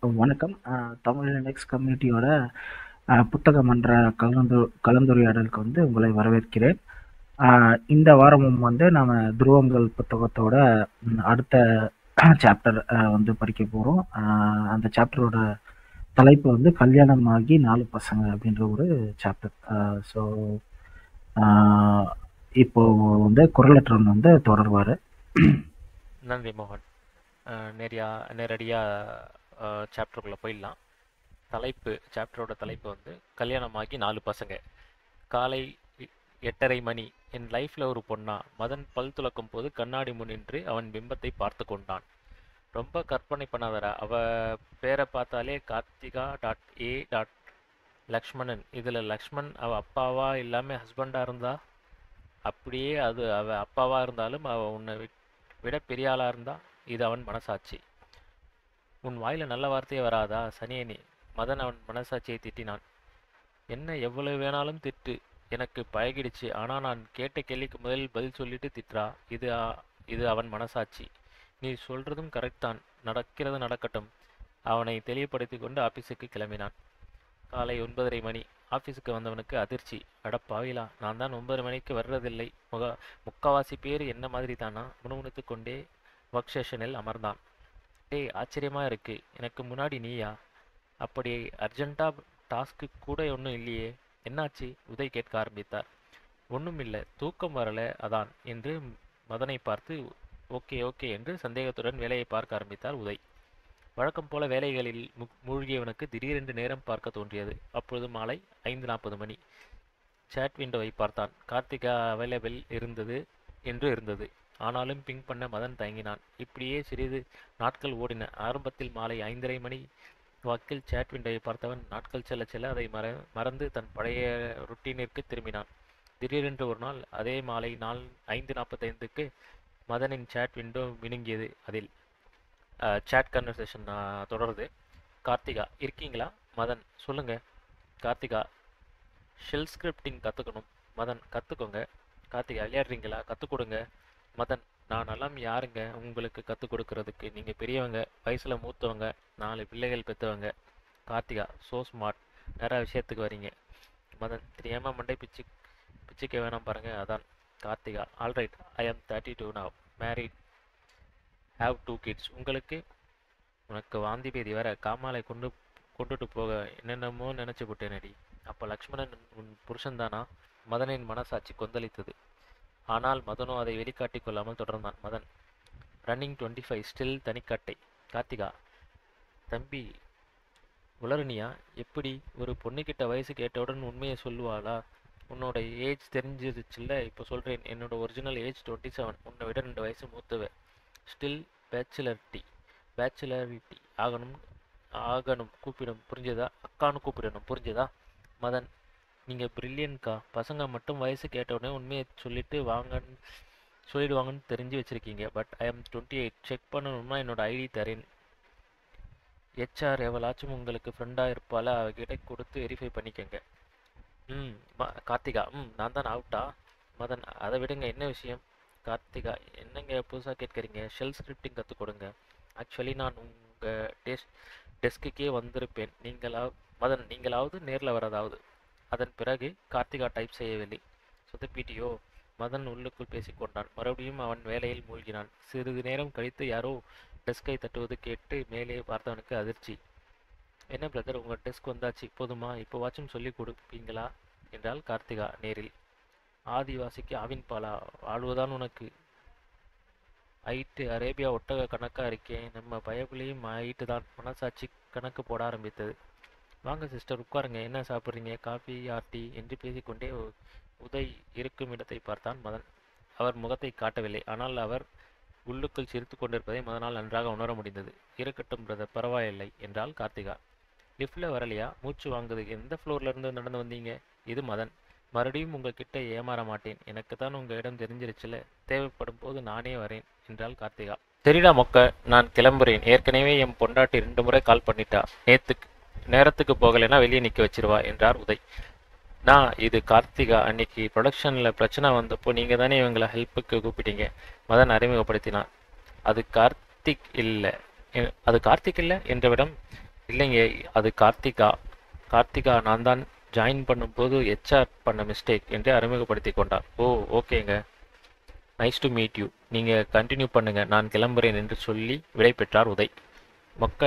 வணக்கம் தமிழ் நெக்ஸ்ட் கம்யூனிட்டியோட அஹ், புத்தக மன்ற கலந்து கலந்துரையாடலுக்கு வந்து உங்களை வரவேற்கிறேன் அஹ், இந்த வாரமும் வந்து நாம துருவங்கள் புத்தகத்தோட ம், அடுத்த சாப்டர் வந்து படிக்க போகிறோம் அந்த சாப்டரோட தலைப்பு வந்து கல்யாணம் ஆகி நாலு பசங்க அப்படின்ற ஒரு சாப்டர் ஸோ இப்போ வந்து குரலற்றவன் வந்து தொடர்வார் நன்றி மோகன் அஹ் நேரியா நேரடியாக சாப்டருக்குள்ளே போயிடலாம் தலைப்பு சாப்டரோட தலைப்பு வந்து கல்யாணமாகி நாலு பசங்க காலை எ- எட்டரை மணி என் லைஃப்பில் ஒரு பொண்ணா மதன் பல் துலக்கும் போது கண்ணாடி முன் நின்று அவன் பிம்பத்தை பார்த்து கொண்டான் ரொம்ப கற்பனை பண்ணாதடா அவ பேரை பார்த்தாலே Karthika dot A dot Lakshmanan இதில் லக்ஷ்மண் அவ அப்பாவா இல்லாமல் ஹஸ்பண்டாக இருந்தா அப்படியே அது அவ அப்பாவா இருந்தாலும் அவ உன்னை விட்- விட பெரிய ஆளா இருந்தா இது அவன் மனசாட்சி உன் வாயில நல்ல வார்த்தையே வராதா சனியனே மதன் அவன் மனசாட்சியை திட்டினான் என்ன எவ்வளவு வேணாலும் திட்டு எனக்கு பழகிடுச்சு ஆனா நான் கேட்ட கேள்விக்கு முதலில் பதில் சொல்லிட்டு திட்டுறா இது அ- இது அவன் மனசாட்சி நீ சொல்றதும் கரெக்ட் தான் நடக்கிறது நடக்கட்டும் அவனை தெளிவுபடுத்தி கொண்டு ஆபீஸுக்கு கிளம்பினான் காலை ஒன்பதரை மணி ஆபீஸுக்கு வந்தவனுக்கு அதிர்ச்சி அட பாவிலா நான் தான் ஒன்பது மணிக்கு வர்றதில்லை முக முக்காவாசி பேர் என்ன மாதிரி தானா முணுமுணுத்து கொண்டே ஒர்க் ஸ்டேஷனில் அமர்ந்தான் டேய் ஆச்சரியமா இருக்கு எனக்கு முன்னாடி நீயா அப்படி அர்ஜென்ட்டா டாஸ்க்கு கூட ஒன்றும் இல்லையே என்னாச்சு உதய் கேட்க ஆரம்பித்தார் ஒன்றும் இல்லை தூக்கம் வரல அதான் என்று மதனை பார்த்து ஓகே ஓகே என்று சந்தேகத்துடன் வேலையை பார்க்க ஆரம்பித்தார் உதய் வழக்கம் போல வேலைகளில் மு- மூழ்கியவனுக்கு திடீரென்று நேரம் பார்க்க தோன்றியது அப்பொழுது மாலை ஐந்து நாற்பது மணி சேட் விண்டோவை பார்த்தான் கார்த்திகா அவைலபிள் இருந்தது என்று இருந்தது ஆனாலும் பிங் பண்ண மதன் தயங்கினான் இப்படியே சிறிது நாட்கள் ஓடின ஆரம்பத்தில் மாலை ஐந்தரை மணி வாக்கில் சேட் விண்டோவை பார்த்தவன் நாட்கள் செல்ல செல்ல அதை மற மறந்து தன் பழைய ருட்டீனிற்கு திரும்பினான் திடீரென்று ஒரு நாள் அதே மாலை நாள் ஐந்து நாற்பத்தைந்துக்கு மதனின் சேட் விண்டோ மினுங்கியது அதில் சேட் கன்வர்சேஷன் தொடருது கார்த்திகா இருக்கீங்களா மதன் சொல்லுங்க கார்த்திகா ஷெல் ஸ்கிரிப்டிங் கற்றுக்கணும் மதன் கற்றுக்கோங்க கார்த்திகா விளையாடுறீங்களா கற்றுக் கொடுங்க மதன் நான் எல்லாம் யாருங்க உங்களுக்கு கற்றுக் கொடுக்கறதுக்கு நீங்கள் பெரியவங்க வயசில் மூத்தவங்க நாலு பிள்ளைகள் பெற்றவங்க கார்த்திகா சோ ஸ்மார்ட் நிறைய விஷயத்துக்கு வரீங்க மதன் தெரியாமல் மண்டை பிச்சு பிச்சுக்க வேணாம் பாருங்க அதான் Karthika alright I am thirty two now married have two kids உங்களுக்கு உனக்கு வாந்தி பேதி வேற காமாலை கொண்டு கொண்டுட்டு போக என்னென்னமோ நினைச்சு விட்டேனடி அப்ப லக்ஷ்மணன் உன் புருஷன்தானா மதனின் மனசாட்சி கொந்தளித்தது ஆனால் மதனோ அதை வெளிக்காட்டிக் கொள்ளாமல் தொடர்ந்தான் Madan running twenty five still தனிக்கட்டை கார்த்திகா தம்பி உளறுனியா எப்படி ஒரு பொண்ணுக்கிட்ட வயசு கேட்டவுடன் உண்மையை சொல்லுவாளா உன்னோட ஏஜ் தெரிஞ்சிருச்சுல்ல இப்போ சொல்கிறேன் என்னோட ஒரிஜினல் ஏஜ் டுவெண்ட்டி செவன் உன்னை விட ரெண்டு வயசு மூத்தவ ஸ்டில் பேச்சுலரிட்டி பேச்சுலரிட்டி ஆகணும் ஆகணும் கூப்பிடும் புரிஞ்சதா அக்கான்னு கூப்பிடணும் புரிஞ்சதா மதன் நீங்கள் பிரில்லியன்க்கா பசங்க மட்டும் வயசு கேட்ட உடனே உண்மையை சொல்லிட்டு வாங்கன்னு சொல்லிடுவாங்கன்னு தெரிஞ்சு வச்சுருக்கீங்க but I am twenty eight check பண்ணணும்னா என்னோட ஐடி தரேன் ஹெச்ஆர் எவளாச்சும் உங்களுக்கு ஃப்ரெண்டாக இருப்பால அவகிட்ட கொடுத்து வெரிஃபை பண்ணிக்கங்க ம் ம- கார்த்திகா ம் நான் தான் அவுட்டா மதன் அதை விடுங்க என்ன விஷயம் கார்த்திகா என்னங்க புதுசாக கேட்குறீங்க ஷெல் ஸ்கிரிப்டிங் கற்றுக் கொடுங்க ஆக்சுவலி நான் உங்கள் டெஸ்க் டெஸ்க்குக்கே வந்திருப்பேன் நீங்களா மதன் நீங்களாவது நேரில் வரதாவது அதன் பிறகு கார்த்திகா டைப் செய்யவில்லை சொதப்பிட்டியோ மதன் உள்ளுக்குள் பேசிக்கொண்டான் மறுபடியும் அவன் வேலையில் மூழ்கினான் சிறிது நேரம் கழித்து யாரோ டெஸ்கை தட்டுவது கேட்டு மேலே பார்த்தவனுக்கு அதிர்ச்சி என்ன பிரதர் உங்கள் டெஸ்க் வந்தாச்சு போதுமா இப்போவாச்சும் சொல்லி கொடுப்பீங்களா என்றாள் கார்த்திகா நேரில் ஆதிவாசிக்கு ஆவின் பாலா வாழ்வுதான் உனக்கு ஐட்டு அரேபியா ஒட்டக கணக்கா இருக்கேன் நம்ம பயப்புலையும் ஐட்டு தான் மனசாட்சி கணக்கு போட ஆரம்பித்தது வாங்க சிஸ்டர் உட்காருங்க என்ன சாப்பிட்றீங்க காஃபி ஆர் டீ என்று பேசிக்கொண்டே உ- உதய் இருக்கும் இடத்தை பார்த்தான் மதன் அவர் முகத்தை காட்டவில்லை ஆனால் அவர் உள்ளுக்குள் சிரித்து கொண்டிருப்பதை மதனால் நன்றாக உணர முடிந்தது இருக்கட்டும் பிரதர் பரவாயில்லை என்றாள் கார்த்திகா லிஃப்ட்ல வரலையா மூச்சு வாங்குது எந்த ஃப்ளோர்ல இருந்து நடந்து வந்தீங்க இது மதன் மறுபடியும் உங்ககிட்ட ஏமாற மாட்டேன் எனக்கு தான் உங்க இடம் தெரிஞ்சிருச்சுல தேவைப்படும் போது நானே வரேன் என்றாள் கார்த்திகா சரிடா மொக்க நான் கிளம்புறேன் ஏற்கனவே என் பொண்டாட்டி ரெண்டு முறை கால் பண்ணிட்டா நேத்துக்கு நேரத்துக்கு போகலைன்னா வெளியே நிக்க வச்சிருவா என்றார் உதய் நான் இது கார்த்திகா அன்னைக்கு ப்ரொடக்ஷன்ல பிரச்சனை வந்தப்போ நீங்க தானே இவங்களை ஹெல்ப்புக்கு கூப்பிட்டீங்க மதன் அறிமுகப்படுத்தினார் அது கார்த்திக் இல்லை எ- அது கார்த்திக் இல்லை என்றவிடம் இல்லைங்க அது கார்த்திகா கார்த்திகா நான் தான் ஜாயின் பண்ணும்போது ஹெச்ஆர் பண்ண மிஸ்டேக் என்று அறிமுகப்படுத்தி கொண்டார் ஓ ஓகேங்க நைஸ் டு மீட் யூ நீங்கள் கண்டினியூ பண்ணுங்க நான் கிளம்புறேன் என்று சொல்லி விடை பெற்றார் உதய் மொக்க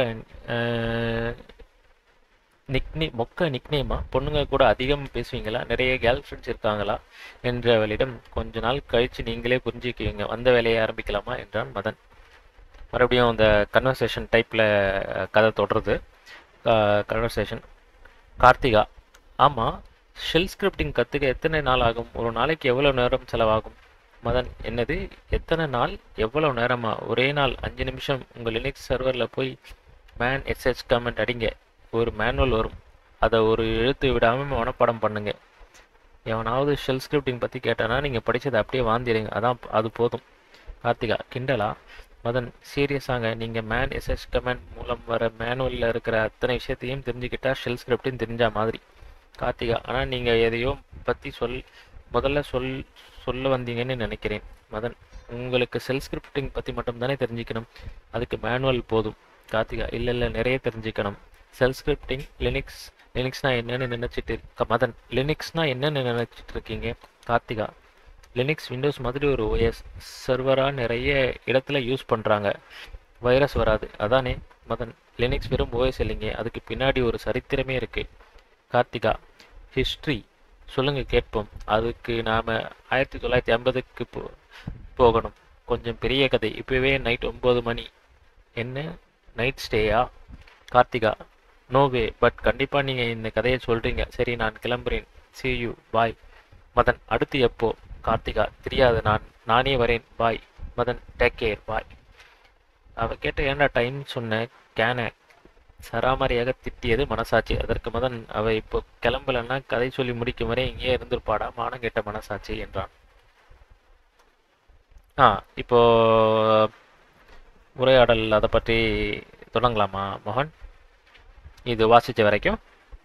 நிக்னே மொக்க நிக்னேமா பொண்ணுங்க கூட அதிகம் பேசுவீங்களா நிறைய கேர்ள் ஃப்ரெண்ட்ஸ் இருக்காங்களா என்று அவளிடம் கொஞ்ச நாள் கழித்து நீங்களே புரிஞ்சுக்குவீங்க வந்த வேலையை ஆரம்பிக்கலாமா என்றான் மதன் மறுபடியும் அந்த கன்வர்சேஷன் டைப்பில் கதை தொடருது கன்வர்சேஷன் கார்த்திகா ஆமாம் ஷெல் ஸ்கிரிப்டிங் கற்றுக்க எத்தனை நாள் ஆகும் ஒரு நாளைக்கு எவ்வளோ நேரம் செலவாகும் மதன் என்னது எத்தனை நாள் எவ்வளோ நேரமா ஒரே நாள் அஞ்சு நிமிஷம் உங்கள் லினக்ஸ் சர்வரில் போய் மேன் எஸ்ஹெச் கமெண்ட் அடிங்க ஒரு மேனுவல் வரும் அதை ஒரு எழுத்து விடாமல் மனப்பாடம் பண்ணுங்க எவனாவது ஷெல் ஸ்கிரிப்டிங் பற்றி கேட்டானா நீங்கள் படித்ததை அப்படியே வாந்திடுங்க அதான் அது போதும் கார்த்திகா கிண்டலா மதன் சீரியஸாங்க நீங்கள் மேன் எஸ்எஸ் கமெண்ட் மூலம் வர மேனுவலில் இருக்கிற அத்தனை விஷயத்தையும் தெரிஞ்சுக்கிட்டா ஷெல் ஸ்கிரிப்டின் தெரிஞ்ச மாதிரி கார்த்திகா ஆனால் நீங்கள் எதையோ பற்றி சொல் முதல்ல சொல் சொல்ல வந்தீங்கன்னு நினைக்கிறேன் மதன் உங்களுக்கு செல் ஸ்கிரிப்டிங் பற்றி மட்டும் தானே தெரிஞ்சுக்கணும் அதுக்கு மேனுவல் போதும் கார்த்திகா இல்லை இல்லை நிறைய தெரிஞ்சுக்கணும் செல் ஸ்கிரிப்டிங் லினிக்ஸ் லினிக்ஸ்னா என்னன்னு நினச்சிட்டு இருக்க மதன் லினிக்ஸ்னா என்னன்னு நினச்சிட்டு இருக்கீங்க கார்த்திகா லினிக்ஸ் விண்டோஸ் மாதிரி ஒரு ஓஎஸ் சர்வராக நிறைய இடத்துல யூஸ் பண்ணுறாங்க வைரஸ் வராது அதானே மதன் லினிக்ஸ் வெறும் ஓஎஸ் இல்லைங்க அதுக்கு பின்னாடி ஒரு சரித்திரமே இருக்குது கார்த்திகா ஹிஸ்ட்ரி சொல்லுங்க கேட்போம் அதுக்கு நாம் ஆயிரத்தி தொள்ளாயிரத்தி ஐம்பதுக்கு போ போகணும் கொஞ்சம் பெரிய கதை இப்போவே நைட் ஒம்பது மணி என்ன நைட் ஸ்டேயா கார்த்திகா நோவே பட் கண்டிப்பாக நீங்கள் இந்த கதையை சொல்கிறீங்க சரி நான் கிளம்புறேன் see you பாய் மதன் அடுத்து எப்போ கார்த்திகா தெரியாது நான் நானே வரேன் bye Madan take care bye அவ கேட்ட ஏன்டா டைம் சொன்ன கேன சராமரியாக திட்டியது மனசாட்சி அதற்கு மதன் அவ இப்போ கிளம்பலன்னா கதை சொல்லி முடிக்கும் வரை இங்கேயே இருந்திருப்பாடா மானம் கெட்ட மனசாட்சி என்றான் ஆ இப்போ உரையாடல் அதை பற்றி தொடங்கலாமா மோகன் இது வாசிச்ச வரைக்கும்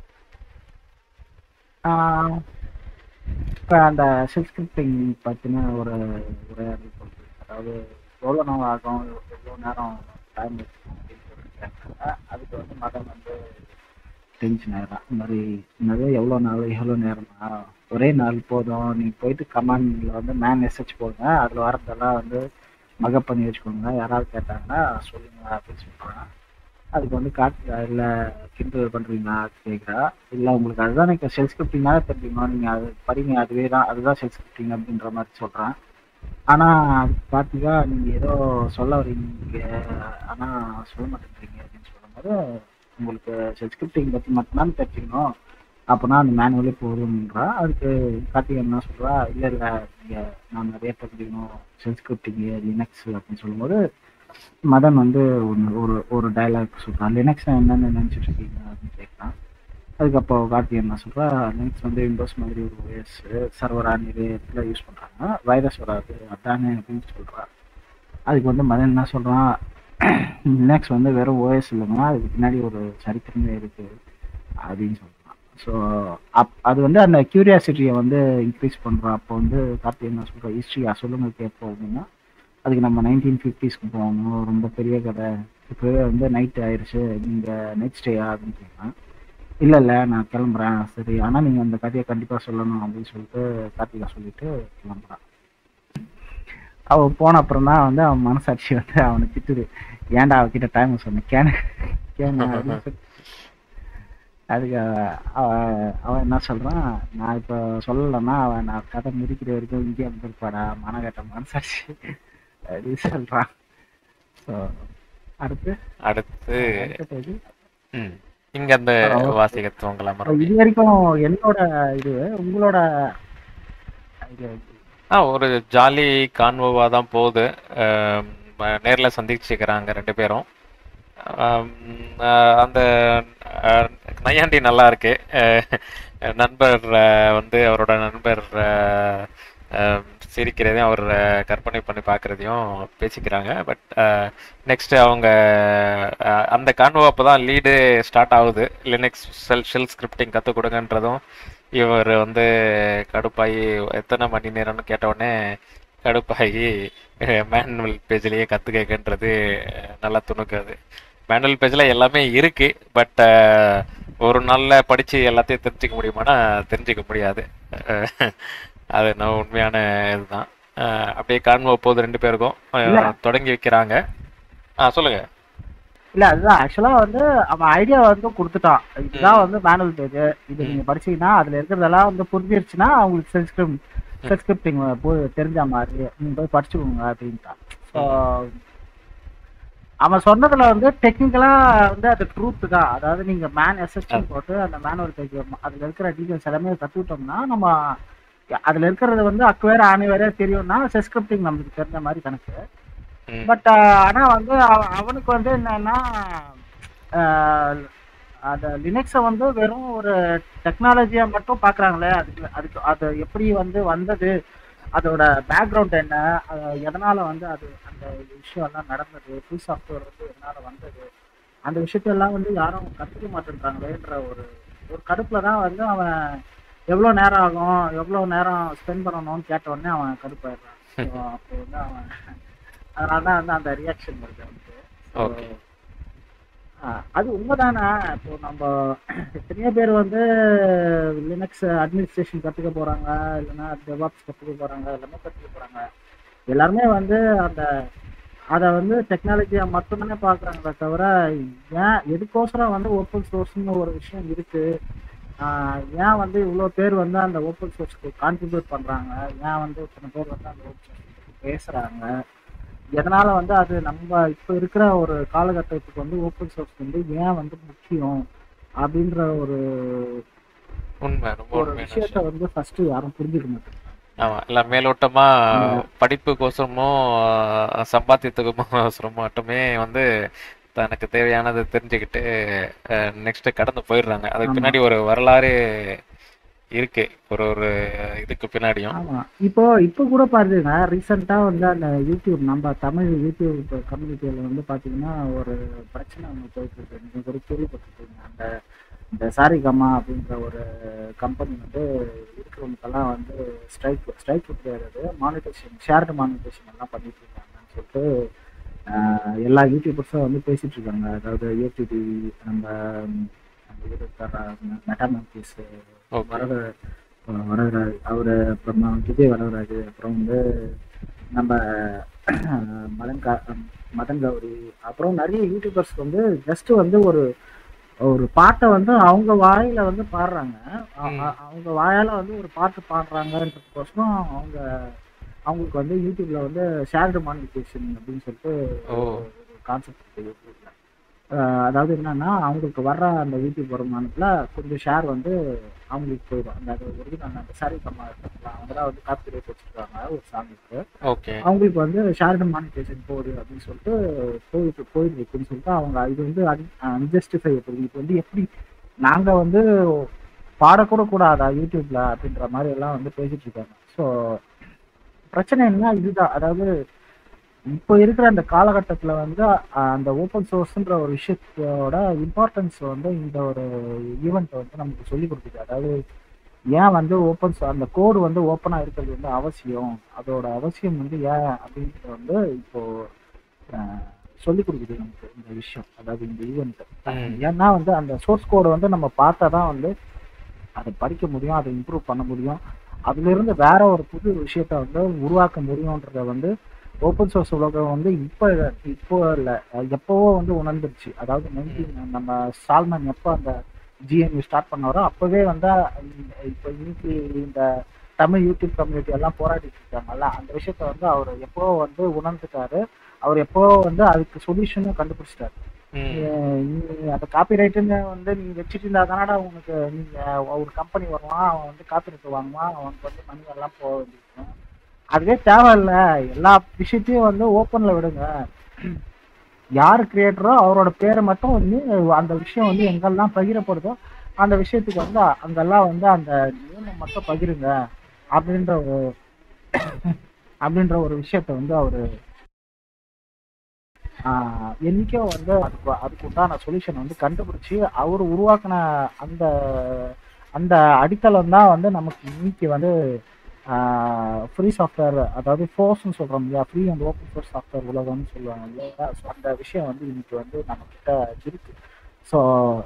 இப்போ அந்த சப்ஸ்கிரிப்டிங் பற்றின ஒரு உரையாடல் சொல்லுது அதாவது எவ்வளோ நாள் ஆகும் எவ்வளோ நேரம் டைம் எடுக்கும் அப்படின்னு சொல்லிட்டு கேட்குறாங்க அதுக்கு வந்து மதம் வந்து டென்ஷன் ஆயிடும் இந்த மாதிரி என்னது எவ்வளோ நாள் எவ்வளோ நேரமா ஒரே நாள் போதும் நீங்கள் போயிட்டு கமாண்டில் வந்து மேன் எஸ்ஹெச் போடுங்க அதில் வரதெல்லாம் வந்து மகப் பண்ணி வச்சுக்கோங்க யாராவது கேட்டாங்கன்னா சொல்லுங்க அப்படின்னு சொல்கிறாங்க அதுக்கு வந்து காட்டு இல்லை கிண்டல் பண்ணுறீங்களா கேட்குறா இல்லை உங்களுக்கு அதுதான் எனக்கு செல் ஸ்கிரிப்டிங்காக தெரிஞ்சுக்கணும் நீங்கள் அது படிங்க அதுவே தான் அதுதான் செல் ஸ்கிரிப்டிங் அப்படின்ற மாதிரி சொல்கிறேன் ஆனால் அது பார்த்தீங்கன்னா நீங்கள் ஏதோ சொல்ல வரீங்க ஆனால் சொல்ல மாட்டேங்கிறீங்க அப்படின்னு சொல்லும்போது உங்களுக்கு செல் ஸ்கிரிப்டிங் பற்றி மட்டும்தான் தெரிஞ்சுக்கணும் அப்போனா அந்த மேனுவலே போதும்ன்றா அதுக்கு கார்த்திகை என்ன சொல்கிறா இல்லை இல்லை நீங்கள் நான் நிறைய தெரிஞ்சுக்கணும் செல் ஸ்கிரிப்டிங்கு லினக்ஸ் அப்படின்னு சொல்லும்போது மதன் வந்து ஒன்று ஒரு ஒரு டைலாக் சொல்கிறான் லினக்ஸ்னா என்னென்னு நினச்சிட்டு இருக்கீங்க அப்படின்னு கேட்குறான் அதுக்கப்போ கார்த்திகை என்ன சொல்கிறா லினக்ஸ் வந்து விண்டோஸ் மாதிரி ஒரு ஓஎஸ் சர்வராக நிறைய இடத்துல யூஸ் பண்ணுறாங்க வைரஸ் வராது அதானே அப்படின்னு சொல்கிறா அதுக்கு வந்து மதன் என்ன சொல்கிறான் லினக்ஸ் வந்து வெறும் ஓஎஸ் இல்லைங்க அதுக்கு பின்னாடி ஒரு சரித்திரமே இருக்குது அப்படின்னு சொல்கிறான் ஸோ அப் அது வந்து அந்த க்யூரியாசிட்டியை வந்து இன்க்ரீஸ் பண்ணுறோம் அப்போ வந்து கார்த்திகை என்ன சொல்கிறோம் ஹிஸ்ட்ரியா சொல்லுங்க கேட்போம் அப்படின்னா அதுக்கு நம்ம நைன்டீன் ஃபிஃப்டிஸ்க்கு போகணும் ரொம்ப பெரிய கதை இப்போவே வந்து நைட் ஆயிடுச்சு நீங்கள் நைட் ஸ்டேயா அப்படின்னு கேட்குறேன் இல்லை இல்லை நான் கிளம்புறேன் சரி ஆனால் நீங்கள் அந்த கதையை கண்டிப்பாக சொல்லணும் அப்படின்னு சொல்லிட்டு கார்த்திகா சொல்லிட்டு கிளம்புறான் அவன் போன அப்புறம் தான் வந்து அவன் மனசாட்சி வந்து அவனை திட்டுது ஏன்டா அவகிட்ட டைம் சொன்னேன் கேன கேன அப்படின்னு சொல்லி அதுக்கு அவன் அவன் என்ன சொல்கிறான் நான் இப்போ சொல்லலைன்னா அவன் நான் கதை முடிக்கிற வரைக்கும் இங்கே இருந்திருப்பாடா மனகட்ட மனசாட்சி அப்படின்னு சொல்கிறான் ஸோ அடுத்து அடுத்து அடுத்த இது ம் இங்க அந்த வாசிக்க துவங்கலாம் மறுபடியும் இது வரைக்கும் என்னோட இது உங்களோட இது ஆ ஒரு ஜாலி கான்வோவா தான் போகுது அஹ் ம- நேர்ல சந்திச்சுக்கிறாங்க ரெண்டு பேரும் ஆம், அஹ் அந்த அஹ், நையாண்டி நல்லா இருக்கு அஹ், நண்பர் அஹ், வந்து அவரோட நண்பர் அஹ், அஹ், சிரிக்கிறதையும் அவர் அஹ், கற்பனை பண்ணி பார்க்குறதையும் பேசிக்கிறாங்க பட் நெக்ஸ்ட் அவங்க அஹ், அந்த கான்வோ அப்போ தான் லீடு ஸ்டார்ட் ஆகுது லினக்ஸ் செல் ஷெல் ஸ்கிரிப்டிங் கற்றுக் கொடுங்கன்றதும் இவர் வந்து கடுப்பாகி எத்தனை மணி நேரம்னு கேட்டவுடனே கடுப்பாகி மேனுவல் பேஜ்லேயே கற்றுக்கன்றது நல்லா துணுக்குது மேனுவல் பேஜில் எல்லாமே இருக்கு பட் ஒரு நாளில் படித்து எல்லாத்தையும் தெரிஞ்சுக்க முடியுமானா தெரிஞ்சுக்க முடியாது அஹ், அது நான் உண்மையான இதுதான் அஹ், அப்படியே கான்வோ போகுது ரெண்டு பேருக்கும் அஹ், இல்ல. தொடங்கி வைக்கிறாங்க ஆ சொல்லுங்க இல்ல அதுதான் ஆக்சுவலா வந்து அவன் ஐடியா வந்து கொடுத்துட்டான் இதுதான் வந்து மேனுவல் பேஜ் இது நீங்க படிச்சீங்கன்னா அதுல இருக்கிறதெல்லாம் வந்து புரிஞ்சிருச்சுன்னா அவங்களுக்கு செல்ஸ்கிரிப்ட் செல்ஸ்கிரிப்டிங் தெரிஞ்ச மாதிரி நீங்க போய் படிச்சுக்கோங்க அப்படின்ட்டான் ஸோ அவன் சொன்னதுல வந்து டெக்னிக்கலா வந்து அது ட்ரூத் தான் அதாவது நீங்க மேன் எஸ்எஸ்டி போட்டு அந்த மேனுவல் பேஜ் அதுல இருக்கிற டீடைல்ஸ் எல்லாமே கத்துக்கிட்டோம்னா நம்ம அதுல இருக்கிறது வந்து அக்வேர் ஆணிவேரே தெரியும்னா செஸ்கிரிப்டிங் நமக்கு தெரிஞ்ச மாதிரி கணக்கு ம். பட் ஆனா வந்து அவ- அவனுக்கு வந்து என்னன்னா ஆஹ், அந்த லினக்ஸை வந்து வெறும் ஒரு டெக்னாலஜியா மட்டும் பாக்குறாங்களே அதுக்கு அதுக்கு அது எப்படி வந்து வந்தது அதோட பேக்ரவுண்ட் என்ன அது எதனால வந்து அது அந்த விஷயம் எல்லாம் நடந்தது ஃப்ரீ சாஃப்ட்வேர் வந்து எதனால வந்தது அந்த விஷயத்தெல்லாம் வந்து யாரும் கத்துக்க மாட்டேன்றாங்களேன்ற ஒரு ஒரு கடுப்புல தான் வந்து அவன் எவ்வளோ நேரம் ஆகும் எவ்வளோ நேரம் ஸ்பெண்ட் பண்ணணும்னு கேட்ட உடனே அவன் கடுப்பாயிடுறான் So, அப்போ வந்து அவன் அதனால தான் வந்து அந்த ரியாக்ஷன் வருது அவனுக்கு So, Okay. ஆஹ் அது உண்மைதானே இப்போ நம்ம எத்தனையோ பேர் வந்து லினக்ஸ் அட்மினிஸ்ட்ரேஷன் கற்றுக்க போகிறாங்க இல்லைன்னா டெவாப்ஸ் கற்றுக்க போகிறாங்க எல்லாமே கற்றுக்க போகிறாங்க எல்லாருமே வந்து அந்த அதை வந்து டெக்னாலஜியாக மட்டும்தானே பார்க்குறாங்களே தவிர ஏன் எதுக்கோசரம் வந்து ஓப்பன் சோர்ஸ்னு ஒரு விஷயம் இருக்குது ஏன் வந்து இவ்வளோ பேர் வந்து அந்த ஓப்பன் சோர்ஸ்க்கு கான்ட்ரிபியூட் பண்ணுறாங்க ஏன் வந்து இத்தனை பேர் வந்து அந்த ஓப்பன் சோர்ஸ் பேசுகிறாங்க எதனால வந்து அது நம்ம இப்போ இருக்கிற ஒரு காலகட்டத்துக்கு வந்து ஓப்பன் சோர்ஸ் வந்து ஏன் வந்து முக்கியம் அப்படின்ற ஒரு உண்மை ரொம்ப ஒரு உண்மையான விஷயத்த விஷயம் வந்து ஃபர்ஸ்ட் யாரும் புரிஞ்சுக்க மாட்டாங்க ஆமா எல்லாம் மேலோட்டமா படிப்புக்கோசரமும் ஆஹ், சம்பாத்தியத்துக்கும் மட்டுமே வந்து தனக்கு தேவையானதை தெரிஞ்சுக்கிட்டு நெக்ஸ்ட் கடந்து போயிடுறாங்க அதுக்கு ஆமா. பின்னாடி ஒரு வரலாறு இருக்கு ஒரு ஒரு இதுக்கு பின்னாடியும் ஆமா இப்போ இப்போ கூட பாருங்க ரீசெண்டா வந்து அந்த யூடியூப் நம்ம தமிழ் யூடியூப் கம்யூனிட்டியில வந்து பாத்தீங்கன்னா ஒரு பிரச்சனை ஒன்று போயிட்டு இருக்கு நீங்க கூட கேள்விப்பட்டிருக்கீங்க அந்த இந்த சாரிகமா அப்படின்ற ஒரு கம்பெனி வந்து இருக்கிறவங்களுக்கெல்லாம் வந்து ஸ்ட்ரைக் ஸ்ட்ரைக் கிடையாது மானிட்டேஷன் ஷேர்டு மானிட்டேஷன் எல்லாம் பண்ணிட்டு இருக்காங்கன்னு சொல்லிட்டு ஆஹ், எல்லா யூடியூபர்ஸும் வந்து பேசிட்டு இருக்காங்க அதாவது யூடியூப் நம்ம நம்ம இவர் இருக்காரா, மெட்டாமேட்டிஸ் ஓகே வரத வரதராஜ் அவரு அப்புறமா விஜய் வரதராஜ் அப்புறம் வந்து நம்ம மதன் கா மதன் கௌரி அப்புறம் நிறைய யூடியூபர்ஸ் வந்து ஜஸ்ட் வந்து ஒரு ஒரு பாட்டை வந்து அவங்க வாயில வந்து பாடுறாங்க அ- அ- அவங்க வாயால வந்து ஒரு பாட்டு பாடுறாங்கன்றதுக்கோசரம் அவங்க அவங்களுக்கு வந்து யூடியூப்ல வந்து ஷேர்டு மானிட்டேஷன் அப்படின்னு சொல்லிட்டு ஓ ஒரு கான்செப்ட் இருக்கு யூடியூப்ல அஹ் அதாவது என்னன்னா அவங்களுக்கு வர்ற அந்த யூடியூப் வருமானத்துல கொஞ்சம் ஷேர் வந்து அவங்களுக்கு போயிடும் அந்த அது ஒரிஜினல் அந்த சாரி கம்மா இருக்காங்களா அவங்க தான் வந்து காப்பி ரேட் வச்சிருக்காங்க ஒரு சாங்குக்கு ஓகே அவங்களுக்கு வந்து ஷேர்டு மானிட்டேஷன் போகுது அப்படின்னு சொல்லிட்டு போயிட்டு போயிட்டு இருக்குன்னு சொல்லிட்டு அவங்க இது வந்து அன்ஜஸ்டிஃபை இது வந்து எப்படி நாங்க வந்து பாடக்கூட கூடாதா யூடியூப்ல அப்படின்ற மாதிரி எல்லாம் வந்து பேசிட்டு இருக்காங்க ஸோ பிரச்சனை என்ன இதுதான் அதாவது இப்போ இருக்கிற அந்த காலகட்டத்தில் வந்து அஹ், அந்த ஓப்பன் சோர்ஸ்ன்ற ஒரு விஷயத்தோட இம்பார்ட்டன்ஸ் வந்து இந்த ஒரு ஈவெண்ட் வந்து நமக்கு சொல்லி கொடுக்குது அதாவது ஏன் வந்து ஓப்பன் அந்த கோடு வந்து ஓப்பனாக இருக்கிறது வந்து அவசியம் அதோட அவசியம் வந்து ஏன் அப்படின்றது வந்து இப்போ அஹ், சொல்லி கொடுக்குது நமக்கு இந்த விஷயம் அதாவது இந்த ஈவெண்ட் ம். ஏன்னா வந்து அந்த சோர்ஸ் கோடை வந்து நம்ம பார்த்தா தான் வந்து அதை படிக்க முடியும் அதை இம்ப்ரூவ் பண்ண முடியும் அதுல இருந்து வேற ஒரு புது விஷயத்த வந்து உருவாக்க முடியும்ன்றத வந்து ஓப்பன் சோர்ஸ் உலகம் வந்து இப்போ இப்போ இல்லை எப்போவோ வந்து உணர்ந்துருச்சு அதாவது நைன்டீன் நம்ம சால்மன் எப்போ அந்த ஜிஎம்யூ ஸ்டார்ட் பண்ணாரோ அப்போவே வந்து இந்த- இப்போ இன்னைக்கு இந்த தமிழ் யூடியூப் கம்யூனிட்டி எல்லாம் போராடிட்டு இருக்காங்கல்ல அந்த விஷயத்த வந்து அவர் எப்போ வந்து உணர்ந்துட்டாரு அவர் எப்போ வந்து அதுக்கு சொல்யூஷனும் கண்டுபிடிச்சிட்டாரு ம் நீ அந்த காப்பிரைட்டுன்னு வந்து நீ வச்சுட்டு இருந்தா தானடா உனக்கு நீங்க ஒரு கம்பெனி வருவான் அவன் வந்து காப்பிரைட் வாங்குவான் அவனுக்கு வந்து மணி எல்லாம் போக வேண்டியிருக்கும் அதுவே தேவையில்ல எல்லா விஷயத்தையும் வந்து ஓப்பன்ல விடுங்க யார் கிரியேட்டரோ அவரோட பேரை மட்டும் வந்து அந்த விஷயம் வந்து எங்கெல்லாம் பகிரப்படுதோ அந்த விஷயத்துக்கு வந்து அங்கெல்லாம் வந்து அந்த நியமம் மட்டும் பகிருங்க அப்படின்ற ஒரு அப்படின்ற ஒரு விஷயத்த வந்து அவரு ஆஹ் என்னைக்கோ வந்து அதுக்கு அதுக்கு உண்டான சொல்யூஷன் வந்து கண்டுபிடிச்சி அவர் உருவாக்கின அந்த அந்த அடித்தளம் தான் வந்து நமக்கு இன்னைக்கு வந்து ஃப்ரீ சாஃப்ட்வேர் அதாவது ஃபோர்ஸ்னு சொல்கிறோம் இல்லையா free and open source software உலகம்னு சொல்லுவாங்க இல்லையா ஸோ அந்த விஷயம் வந்து இன்னைக்கு வந்து நம்மக்கிட்ட இருக்கு ஸோ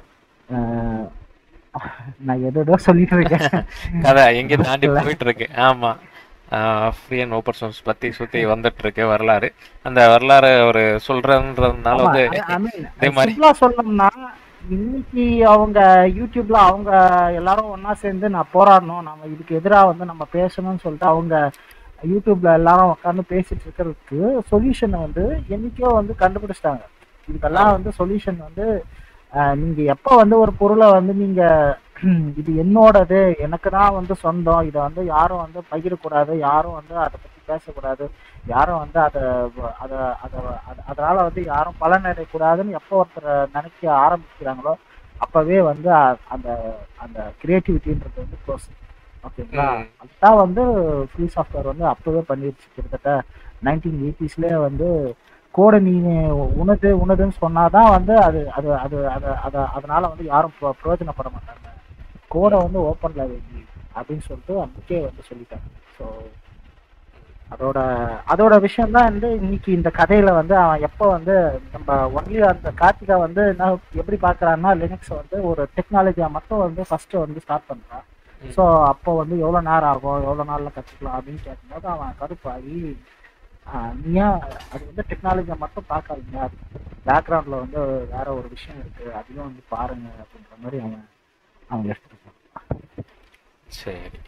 நான் எதோ சொல்லிட்டு இருக்கேன் கதை எங்க தாண்டி போயிட்டு இருக்கு ஆமா ஃப்ரீ அண்ட் ஓப்பன் சோர்ஸ் பத்தி சுத்தி வந்துட்டு இருக்கு வரலாறு அந்த வரலாறு ஒரு சொல்றதுன்றதுனால ஆமா வந்து ஐ மீன் இதே மாதிரி சிம்பிளா சொல்லணும்னா இன்னைக்கு அவங்க யூடியூப்ல அவங்க எல்லாரும் ஒண்ணா சேர்ந்து நான் போராடணும் நம்ம இதுக்கு எதிராக வந்து நம்ம பேசணும்னு சொல்லிட்டு அவங்க யூடியூப்ல எல்லாரும் உட்காந்து பேசிட்டு இருக்கிறதுக்கு சொல்யூஷனை வந்து என்னைக்கோ வந்து கண்டுபிடிச்சிட்டாங்க இதுக்கெல்லாம் வந்து சொல்யூஷன் வந்து அஹ், நீங்க எப்ப வந்து ஒரு பொருளை வந்து நீங்க இது என்னோடது எனக்கு தான் வந்து சொந்தம் இதை வந்து யாரும் வந்து பகிரக்கூடாது யாரும் வந்து அதை பத்தி பேசக்கூடாது யாரும் வந்து அதை அதை அதை அத- அதனால வந்து யாரும் பலன் அடையக்கூடாதுன்னு எப்போ ஒருத்தர் நினைக்க ஆரம்பிக்கிறாங்களோ அப்பவே வந்து அ- அந்த அந்த கிரியேட்டிவிட்டின்றது வந்து க்ளோஸ் ஓகேங்களா ம். அதுதான் வந்து ஃப்ரீ சாஃப்ட்வேர் வந்து அப்பவே பண்ணிருச்சு கிட்டத்தட்ட நைன்டீன் எயிட்டிஸ்லேயே வந்து கோடை நீ உனது உனதுன்னு சொன்னாதான் வந்து அது அது அது அது அது அதனால வந்து யாரும் பிர- பிரயோஜனப்பட மாட்டாங்க கோடை வந்து ஓப்பன்ல வைங்க அப்படின்னு சொல்லிட்டு அன்றைக்கே வந்து சொல்லிட்டாங்க ஸோ அதோட அதோட விஷயம் தான் வந்து இன்னைக்கு இந்த கதையில வந்து அவன் எப்போ வந்து நம்ம ஒன்லி அந்த கார்த்திகா வந்து என்ன எப்படி பார்க்கறான்னா லினக்ஸை வந்து ஒரு டெக்னாலஜியா மட்டும் வந்து ஃபர்ஸ்ட் வந்து ஸ்டார்ட் பண்றான் ம். ஸோ அப்போ வந்து எவ்வளோ நேரம் ஆகும் எவ்வளோ நாளில் கற்றுக்கலாம் அப்படின்னு கேட்கும்போது அவன் கருப்பாகி ஆஹ், நீ ஏன் அது வந்து டெக்னாலஜியை மட்டும் பார்க்காதீங்க பேக்ரவுண்டில் வந்து வேற ஒரு விஷயம் இருக்கு அதையும் வந்து பாருங்க அப்படின்ற மாதிரி அவன் அவன் எடுத்துட்டு போனான். சரி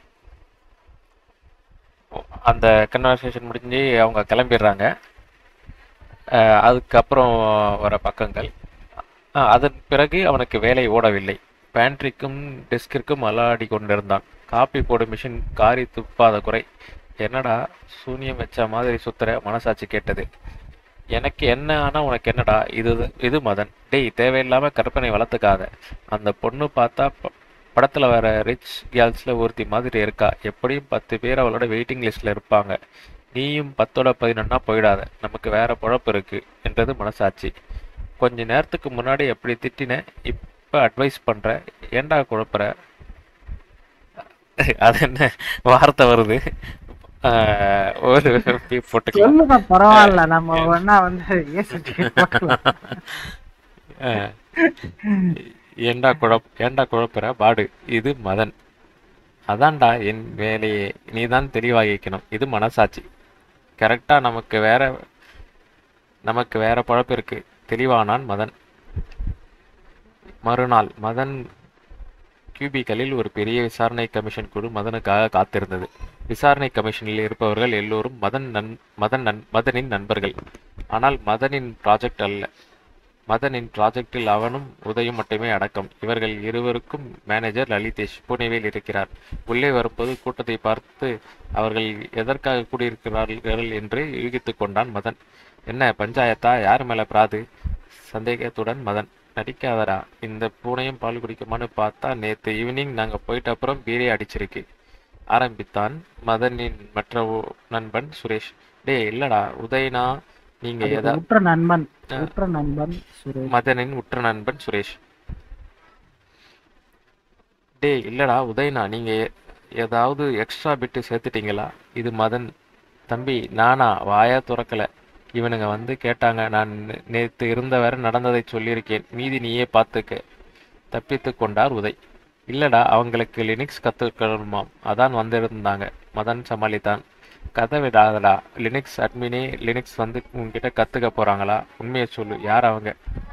ஓ, அந்த கன்வர்சேஷன் முடிஞ்சு அவங்க கிளம்பிடுறாங்க அஹ் அதுக்கப்புறம் வர பக்கங்கள் அஹ் அதன் பிறகு அவனுக்கு வேலை ஓடவில்லை பேண்ட்ரிக்கும் டெஸ்கிற்கும் அலாடி கொண்டிருந்தான் காப்பி போடும் மிஷின் காரி துப்பாத குறை என்னடா சூனியம் வச்ச மாதிரி சுத்துற மனசாட்சி கேட்டது எனக்கு என்ன ஆனா உனக்கு என்னடா இது இது மதன் டேய் தேவையில்லாம கற்பனை வளர்த்துக்காத அந்த பொண்ணு பார்த்தா ப- படத்துல வர ரிச் கேர்ள்ஸ்ல ஒருத்தி மாதிரி இருக்கா எப்படியும் பத்து பேர் அவளோட வெயிட்டிங் லிஸ்ட்ல இருப்பாங்க நீயும் பத்தோட பதினொன்னா போயிடாத நமக்கு வேற பொழப்பு இருக்கு என்றது மனசாட்சி கொஞ்ச நேரத்துக்கு முன்னாடி எப்படி திட்டின இப்ப அட்வைஸ் பண்ற ஏன்டா குழப்புற அது என்ன வார்த்தை வருது ஆஹ் ஒரு பீப் போட்டுக்கலாம் சொல்லுங்க பரவாயில்ல நம்ம வேணா வந்து ஏ சர்டிஃபிகேட் போட்டுக்கலாம் ஆஹ் ஏன்டா குழப் ஏன்டா குழப்புற பாடு இது மதன் அதான்டா என் வேலையே நீதான் தெளிவாகிக்கணும் இது மனசாட்சி கரெக்டா நமக்கு வேற நமக்கு வேற பொழப்பு இருக்கு தெளிவானான் மதன் மறுநாள் மதன் கியூபிக்கலில் ஒரு பெரிய விசாரணை கமிஷன் குழு மதனுக்காக காத்திருந்தது விசாரணை கமிஷனில் இருப்பவர்கள் எல்லோரும் மதன் நன் மதன் நன் மதனின் நண்பர்கள் ஆனால் மதனின் ப்ராஜெக்ட் அல்ல மதனின் ப்ராஜெக்டில் அவனும் உதயும் மட்டுமே அடக்கம் இவர்கள் இருவருக்கும் மேனேஜர் லலிதேஷ் புனேவில் இருக்கிறார் உள்ளே வரும்போது கூட்டத்தை பார்த்து அவர்கள் எதற்காக கூடியிருக்கிறார்கள் என்று யூகித்துக் கொண்டான் மதன் என்ன பஞ்சாயத்தா யார் மேல பிராது சந்தேகத்துடன் மதன் நடிக்காதடா இந்த பூனையும் பால் குடிக்குமான்னு பார்த்தா நேத்து ஈவினிங் நாங்க போயிட்ட அப்புறம் பீரே அடிச்சிருக்கு ஆரம்பித்தான் மதனின் மற்ற ஒ- நண்பன் சுரேஷ் டேய் இல்லடா உதயனா நீங்க அதுக்கு எதா உற்ற நண்பன் ஆ. உற்ற நண்பன் சுரேஷ் மதனின் உற்ற நண்பன் சுரேஷ் டேய் இல்லடா உதயனா நீங்க எ- ஏதாவது எக்ஸ்ட்ரா பிட்டு சேர்த்துட்டீங்களா இது மதன் தம்பி நானா வாயா துறக்கல இவனுங்க வந்து கேட்டாங்க நான் நே- நேத்து இருந்த வரை நடந்ததை சொல்லியிருக்கேன் மீதி நீயே பார்த்துக்க தப்பித்து கொண்டார் உதய் இல்லடா அவங்களுக்கு லினிக்ஸ் கத்துக்கணுமாம் அதான் வந்திருந்தாங்க மதன் சமாளித்தான் கதை விடாதடா லினிக்ஸ் அட்மினே லினிக்ஸ் வந்து உன்கிட்ட கத்துக்க போறாங்களா உண்மையை சொல்லு யார் அவங்க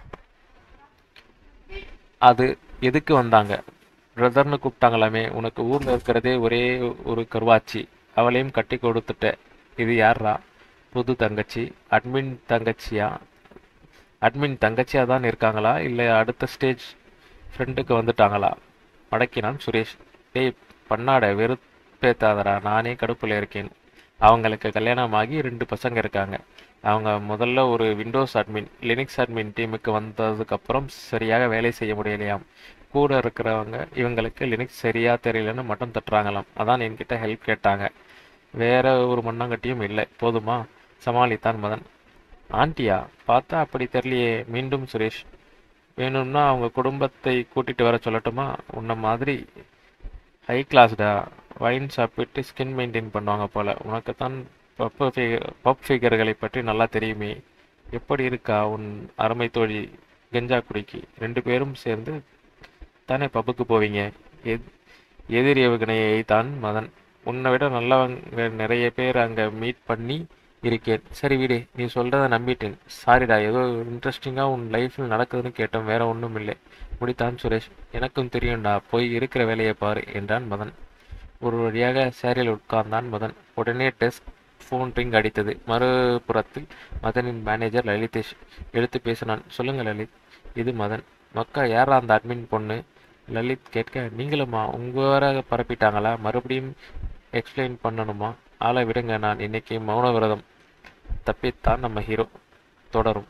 அது எதுக்கு வந்தாங்க பிரதர்னு கூப்பிட்டாங்களாமே உனக்கு ஊர்ல இருக்கிறதே ஒரே ஒரு கருவாச்சி அவளையும் கட்டி கொடுத்துட்ட இது யார்ரா புது தங்கச்சி அட்மின் தங்கச்சியா அட்மின் தங்கச்சியா தான் இருக்காங்களா இல்லை அடுத்த ஸ்டேஜ் ஃப்ரெண்டுக்கு வந்துட்டாங்களா மடக்கினான் சுரேஷ் டேய் பண்ணாட வெறுப்பேத்தாதடா நானே கடுப்புல இருக்கேன் அவங்களுக்கு கல்யாணமாகி ரெண்டு பசங்க இருக்காங்க அவங்க முதல்ல ஒரு விண்டோஸ் அட்மின் லினக்ஸ் அட்மின் டீமுக்கு வந்ததுக்கு அப்புறம் சரியாக வேலை செய்ய முடியலையாம் கூட இருக்கிறவங்க இவங்களுக்கு லினக்ஸ் சரியா தெரியலன்னு மட்டும் தட்டுறாங்களாம் அதான் என்கிட்ட ஹெல்ப் கேட்டாங்க வேற ஒரு மண்ணாங்கட்டியும் இல்லை போதுமா சமாளித்தான் மதன் ஆண்டியா பார்த்தா அப்படி தெரியலையே மீண்டும் சுரேஷ் வேணும்னா அவங்க குடும்பத்தை கூட்டிட்டு வர சொல்லட்டுமா உன்ன மாதிரி ஹை கிளாஸ்டா வைன் சாப்பிட்டு ஸ்கின் மெயின்டைன் பண்ணுவாங்க போல உனக்கு தான் பப் பப் ஃபிகர்களை பற்றி நல்லா தெரியுமே எப்படி இருக்கா உன் அருமை தோழி கெஞ்சா குடிக்கி ரெண்டு பேரும் சேர்ந்து தானே பப்புக்கு போவீங்க எத் எதிர் ஏவுகணையை தான் மதன் உன்னை விட நல்லவங்க நிறைய பேர் அங்கே மீட் பண்ணி இருக்கேன் சரி விடு நீ சொல்கிறத நம்பிட்டேன் சாரிடா ஏதோ இன்ட்ரெஸ்டிங்காக உன் லைஃப்பில் நடக்குதுன்னு கேட்டோம் வேற ஒன்றும் இல்லை முடித்தான் சுரேஷ் எனக்கும் தெரியும்டா போய் இருக்கிற வேலையை பாரு என்றான் மதன் ஒரு வழியாக சேரில் உட்கார்ந்தான் மதன் உடனே டெஸ்க் ஃபோன் ரிங் அடித்தது மறுபுறத்தில் மதனின் மேனேஜர் லலிதேஷ் எடுத்து பேசினான் சொல்லுங்க லலித் இது மதன் மக்கா யாரா அந்த அட்மின் பொண்ணு லலித் கேட்க நீங்களுமா உங்க வேற பரப்பிட்டாங்களா மறுபடியும் எக்ஸ்பிளைன் பண்ணணுமா ஆளை விடுங்க நான் இன்னைக்கு மௌன விரதம் தப்பித்தான் நம்ம ஹீரோ தொடரும்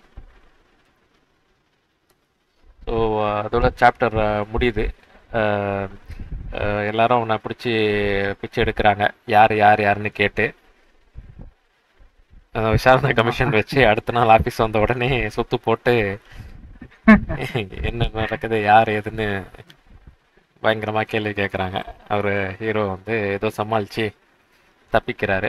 ஸோ அதோட சாப்டர் முடியுது அஹ், அஹ், எல்லாரும் அவனை பிடிச்சி பிச்சை எடுக்கிறாங்க யார் யார் யாருன்னு கேட்டு அஹ், விசாரணை கமிஷன் வச்சு அடுத்த நாள் ஆஃபீஸ் வந்த உடனே சுத்து போட்டு என்ன நடக்குது யார் ஏதுன்னு பயங்கரமா கேள்வி கேட்குறாங்க அவரு ஹீரோ வந்து ஏதோ சமாளிச்சு தப்பிக்கிறாரு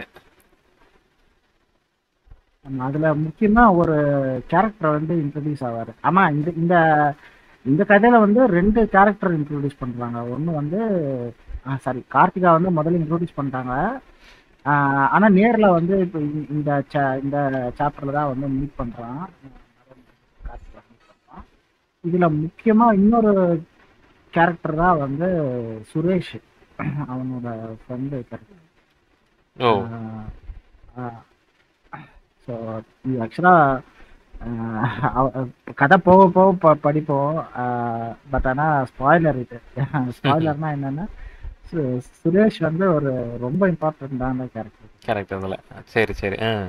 ஆமா, அதுல முக்கியமா ஒரு கேரக்டர் வந்து இன்ட்ரடியூஸ் ஆவாரு ஆமா இந்த இந்த இந்த கதையில வந்து ரெண்டு கேரக்டர் இன்ட்ரோடியூஸ் பண்றாங்க ஒண்ணு வந்து சாரி கார்த்திகா வந்து முதல்ல இன்ட்ரோடியூஸ் பண்ணிட்டாங்க ஆஹ் ஆனா நேர்ல வந்து இப்போ இந்த- இந்த cha- இந்த சாப்டர்ல தான் வந்து மீட் பண்றான் கார்த்திகா meet பண்றான். இதுல முக்கியமா இன்னொரு கேரக்டர் தான் வந்து சுரேஷ் அவனோட ஃப்ரெண்டு கேரக்டர் ஓ ஸோ இது ஆக்சுவலாக கதை போக போக ப- படிப்போம் பட் ஆனால் ஸ்பாய்லர் இது ஸ்பாய்லர்னா என்னன்னா சு- சுரேஷ் வந்து ஒரு ரொம்ப இம்பார்ட்டண்ட்டான கேரக்டர் கரெக்ட் அதில் சரி சரி ஆ